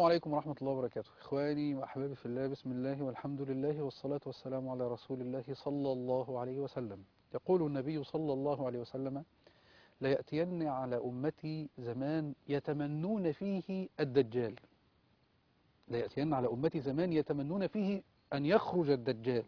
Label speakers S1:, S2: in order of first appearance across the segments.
S1: عليكم ورحمة الله وبركاته إخواني وأحبابي في الله بسم الله والحمد لله والصلاة والسلام على رسول الله صلى الله عليه وسلم يقول النبي صلى الله عليه وسلم ليأتين على أمتي زمان يتمنون فيه الدجال ليأتين على أمتي زمان يتمنون فيه أن يخرج الدجال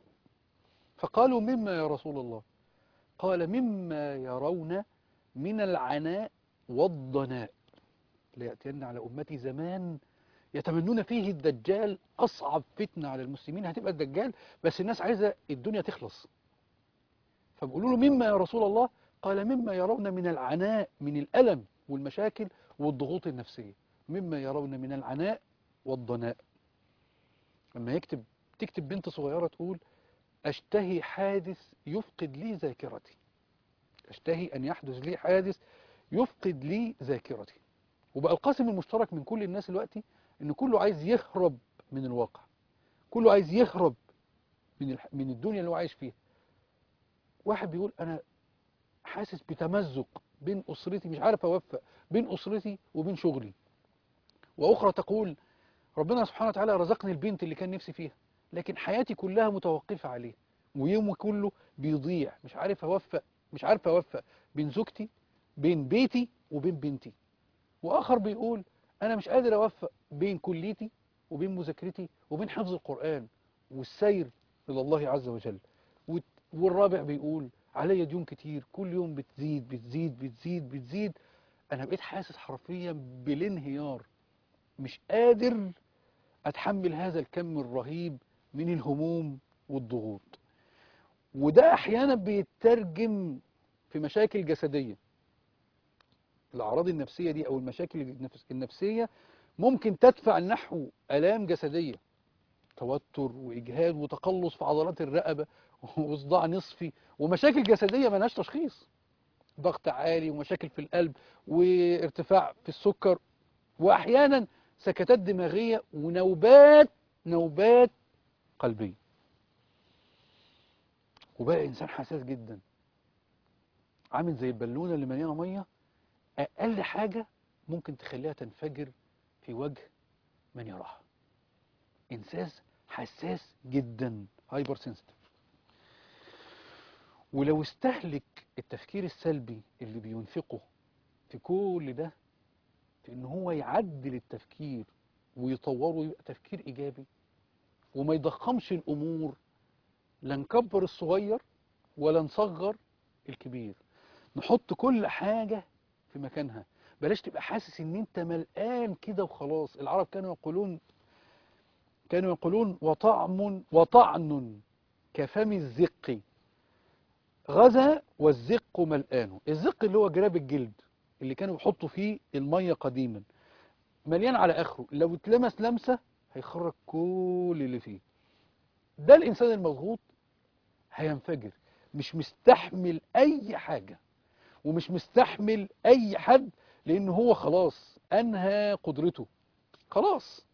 S1: فقالوا مما يا رسول الله قال مما يرون من العناء والضناء ليأتين على أمتي زمان يتمنون فيه الدجال أصعب فتنة على المسلمين هتبقى الدجال بس الناس عايزة الدنيا تخلص فبيقولوا له مما يا رسول الله قال مما يرون من العناء من الألم والمشاكل والضغوط النفسية مما يرون من العناء والضناء لما يكتب تكتب بنت صغيرة تقول أشتهي حادث يفقد لي ذاكرتي أشتهي أن يحدث لي حادث يفقد لي ذاكرتي وبقى القاسم المشترك من كل الناس دلوقتي ان كله عايز يهرب من الواقع كله عايز يهرب من الح... من الدنيا اللي هو عايش فيها واحد بيقول انا حاسس بتمزق بين اسرتي مش عارف اوفق بين اسرتي وبين شغلي واخرى تقول ربنا سبحانه وتعالى رزقني البنت اللي كان نفسي فيها لكن حياتي كلها متوقفة عليه ويومي كله بيضيع مش عارف اوفق مش عارف اوفق بين زوجتي بين بيتي وبين بنتي وآخر بيقول أنا مش قادر أوفق بين كليتي وبين مذاكرتي وبين حفظ القرآن والسير إلى الله عز وجل والرابع بيقول عليا ديون كتير كل يوم بتزيد بتزيد بتزيد بتزيد أنا بقيت حاسس حرفيا بالانهيار مش قادر أتحمل هذا الكم الرهيب من الهموم والضغوط وده أحيانا بيترجم في مشاكل جسدية الأعراض النفسية دي أو المشاكل النفسية ممكن تدفع نحو آلام جسدية توتر وإجهاد وتقلص في عضلات الرقبة وصداع نصفي ومشاكل جسدية ملهاش تشخيص ضغط عالي ومشاكل في القلب وارتفاع في السكر وأحيانا سكتات دماغية ونوبات نوبات قلبية وبقى إنسان حساس جدا عامل زي البالونة اللي مليانة مية أقل حاجة ممكن تخليها تنفجر في وجه من يراها إنسان حساس جدا هايبر سنسيتيف ولو استهلك التفكير السلبي اللي بينفقه في كل ده في ان هو يعدل التفكير ويطوره يبقى تفكير ايجابي وما يضخمش الامور لا نكبر الصغير ولا نصغر الكبير نحط كل حاجة في مكانها بلاش تبقى حاسس ان انت ملقان كده وخلاص العرب كانوا يقولون كانوا يقولون وطعم وطعن كفم الزق غزا والزق ملقانه الزق اللي هو جراب الجلد اللي كانوا يحطوا فيه المية قديما مليان على اخره لو اتلمس لمسة هيخرج كل اللي فيه ده الانسان المضغوط هينفجر مش مستحمل اي حاجة ومش مستحمل اي حد لان هو خلاص انهى قدرته خلاص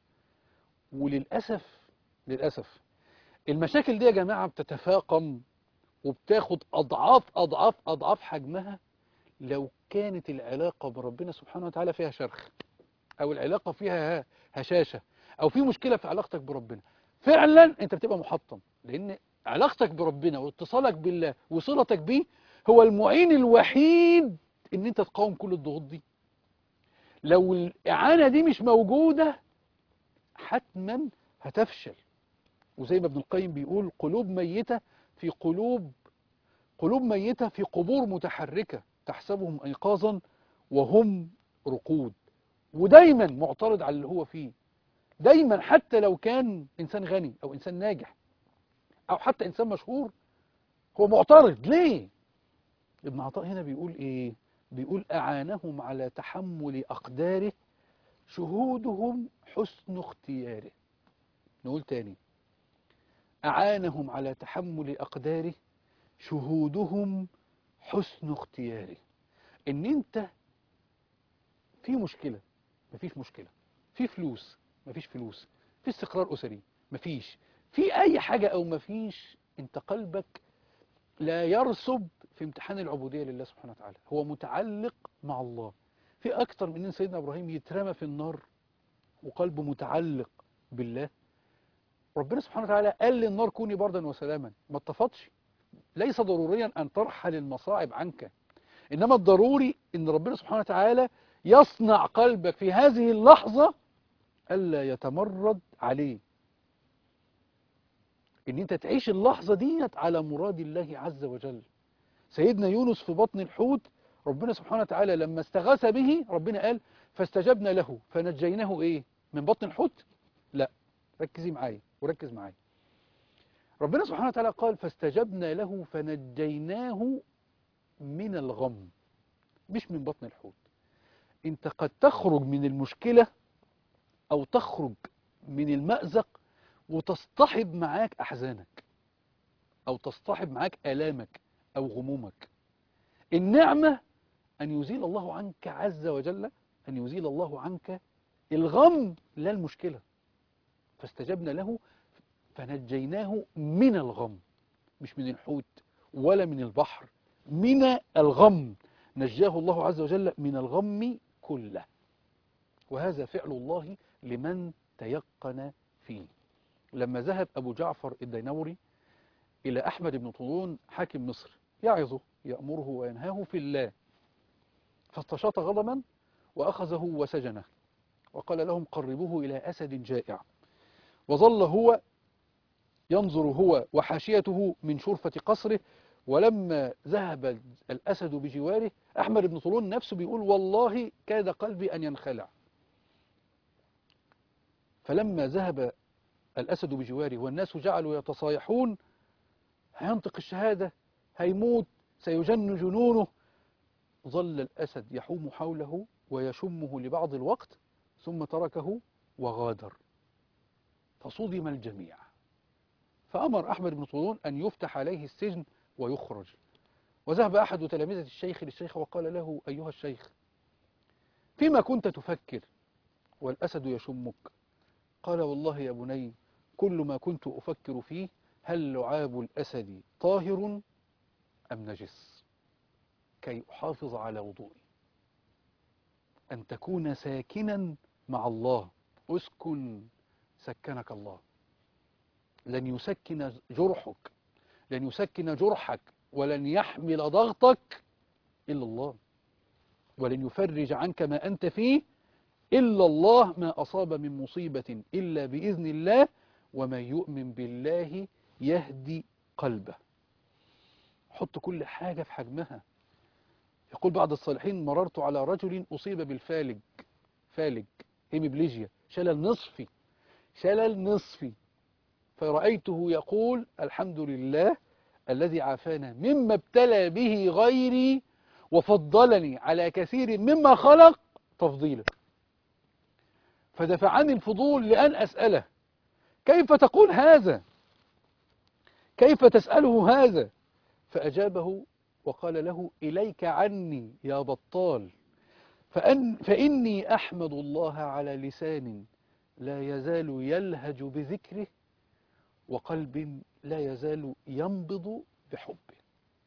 S1: وللأسف للأسف المشاكل دي يا جماعة بتتفاقم وبتاخد أضعاف أضعاف أضعاف حجمها لو كانت العلاقة بربنا سبحانه وتعالى فيها شرخ أو العلاقة فيها هشاشة أو في مشكلة في علاقتك بربنا فعلا أنت بتبقى محطم لأن علاقتك بربنا واتصالك بالله وصلتك بيه هو المعين الوحيد ان انت تقاوم كل الضغوط دي لو الإعانة دي مش موجودة حتما هتفشل وزي ما ابن القيم بيقول قلوب ميتة في قلوب قلوب ميتة في قبور متحركة تحسبهم أيقاظا وهم رقود ودايما معترض على اللي هو فيه دايما حتى لو كان إنسان غني أو إنسان ناجح أو حتى إنسان مشهور هو معترض ليه ابن عطاء هنا بيقول إيه بيقول أعانهم على تحمل أقداره شهودهم حسن اختياره نقول تاني أعانهم على تحمل أقداره شهودهم حسن اختياره ان انت في مشكلة مفيش مشكلة في فلوس مفيش فلوس في استقرار أسري مفيش في أي حاجة أو مفيش انت قلبك لا يرسب في امتحان العبودية لله سبحانه وتعالى هو متعلق مع الله في أكتر من ان سيدنا إبراهيم يترمى في النار وقلبه متعلق بالله ربنا سبحانه وتعالى قال للنار كوني بردا وسلاما ما اتفضش ليس ضروريا أن ترحل المصاعب عنك إنما الضروري أن ربنا سبحانه وتعالى يصنع قلبك في هذه اللحظة ألا يتمرد عليه ان انت تعيش اللحظة ديت على مراد الله عز وجل سيدنا يونس في بطن الحوت ربنا سبحانه وتعالى لما استغاث به ربنا قال فاستجبنا له فنجيناه ايه من بطن الحوت لا ركزي معايا وركز معايا ربنا سبحانه وتعالى قال فاستجبنا له فنجيناه من الغم مش من بطن الحوت انت قد تخرج من المشكلة او تخرج من المأزق وتصطحب معاك أحزانك أو تصطحب معاك آلامك أو غمومك النعمة أن يزيل الله عنك عز وجل أن يزيل الله عنك الغم لا المشكلة فاستجبنا له فنجيناه من الغم مش من الحوت ولا من البحر من الغم نجاه الله عز وجل من الغم كله وهذا فعل الله لمن تيقن فيه لما ذهب أبو جعفر الدينوري إلى أحمد بن طولون حاكم مصر يعظه يأمره وينهاه في الله فاستشاط غضبا وأخذه وسجنه وقال لهم قربوه إلى أسد جائع وظل هو ينظر هو وحاشيته من شرفة قصره ولما ذهب الأسد بجواره أحمد بن طولون نفسه بيقول والله كاد قلبي أن ينخلع فلما ذهب الأسد بجواره والناس جعلوا يتصايحون هينطق الشهادة هيموت سيجن جنونه ظل الأسد يحوم حوله ويشمه لبعض الوقت ثم تركه وغادر فصدم الجميع فأمر أحمد بن طولون أن يفتح عليه السجن ويخرج وذهب أحد تلامذة الشيخ للشيخ وقال له أيها الشيخ فيما كنت تفكر والأسد يشمك قال والله يا بني كل ما كنت أفكر فيه هل لعاب الأسد طاهر أم نجس كي أحافظ على وضوئي أن تكون ساكنا مع الله اسكن سكنك الله لن يسكن جرحك لن يسكن جرحك ولن يحمل ضغطك إلا الله ولن يفرج عنك ما أنت فيه إلا الله ما أصاب من مصيبة إلا بإذن الله ومن يؤمن بالله يهدي قلبه حط كل حاجة في حجمها يقول بعض الصالحين مررت على رجل أصيب بالفالج فالج هيميبليجيا شلل نصفي شلل نصفي فرأيته يقول الحمد لله الذي عافانا مما ابتلى به غيري وفضلني على كثير مما خلق تفضيلا فدفعني الفضول لأن أسأله كيف تقول هذا كيف تسأله هذا فأجابه وقال له إليك عني يا بطال فأن فإني أحمد الله على لسان لا يزال يلهج بذكره وقلب لا يزال ينبض بحبه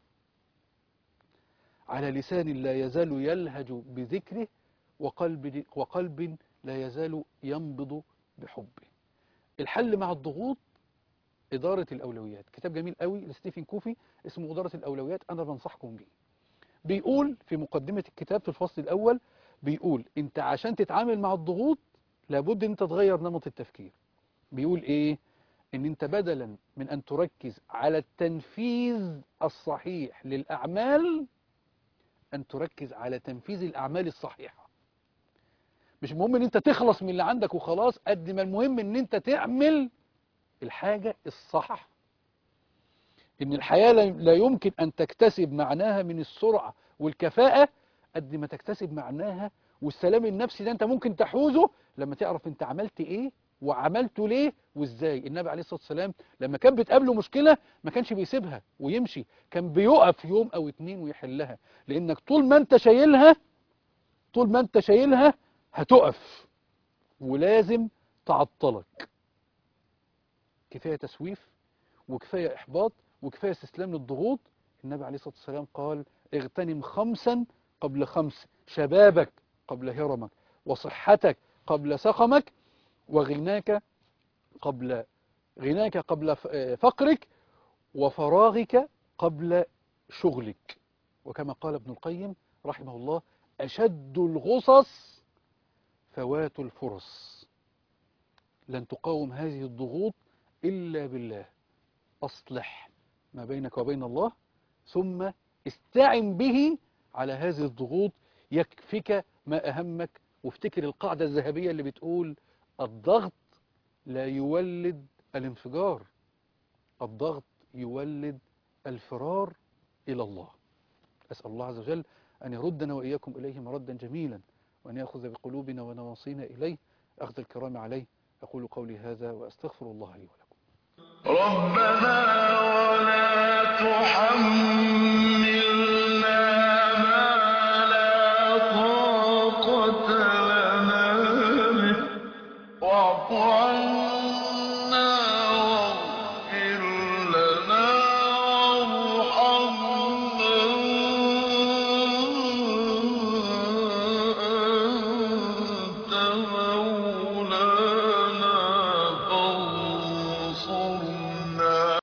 S1: على لسان لا يزال يلهج بذكره وقلب, وقلب لا يزال ينبض بحبه الحل مع الضغوط إدارة الأولويات كتاب جميل قوي لستيفن كوفي اسمه إدارة الأولويات أنا بنصحكم بيه بيقول في مقدمة الكتاب في الفصل الأول بيقول أنت عشان تتعامل مع الضغوط لابد أنت تغير نمط التفكير بيقول إيه ان انت بدلا من ان تركز على التنفيذ الصحيح للأعمال ان تركز على تنفيذ الأعمال الصحيحة مش مهم ان انت تخلص من اللي عندك وخلاص قد ما المهم ان انت تعمل الحاجة الصح ان الحياة لا يمكن ان تكتسب معناها من السرعة والكفاءة قد ما تكتسب معناها والسلام النفسي ده انت ممكن تحوزه لما تعرف انت عملت ايه وعملته ليه وازاي النبي عليه الصلاة والسلام لما كان بتقابله مشكلة ما كانش بيسيبها ويمشي كان بيقف يوم او اتنين ويحلها لانك طول ما انت شايلها طول ما انت شايلها هتقف ولازم تعطلك كفاية تسويف وكفاية إحباط وكفاية استسلام للضغوط النبي عليه الصلاة والسلام قال اغتنم خمسا قبل خمس شبابك قبل هرمك وصحتك قبل سقمك وغناك قبل غناك قبل ف- آه، فقرك وفراغك قبل شغلك وكما قال ابن القيم رحمه الله أشد الغصص فوات الفرص لن تقاوم هذه الضغوط إلا بالله أصلح ما بينك وبين الله ثم استعن به على هذه الضغوط يكفك ما أهمك وافتكر القاعدة الذهبية اللي بتقول الضغط لا يولد الانفجار الضغط يولد الفرار إلى الله أسأل الله عز وجل أن يردنا وإياكم إليه مردا جميلا وأن يأخذ بقلوبنا ونواصينا إليه أخذ الكرام عليه أقول قولي هذا وأستغفر الله لي ولكم
S2: ربنا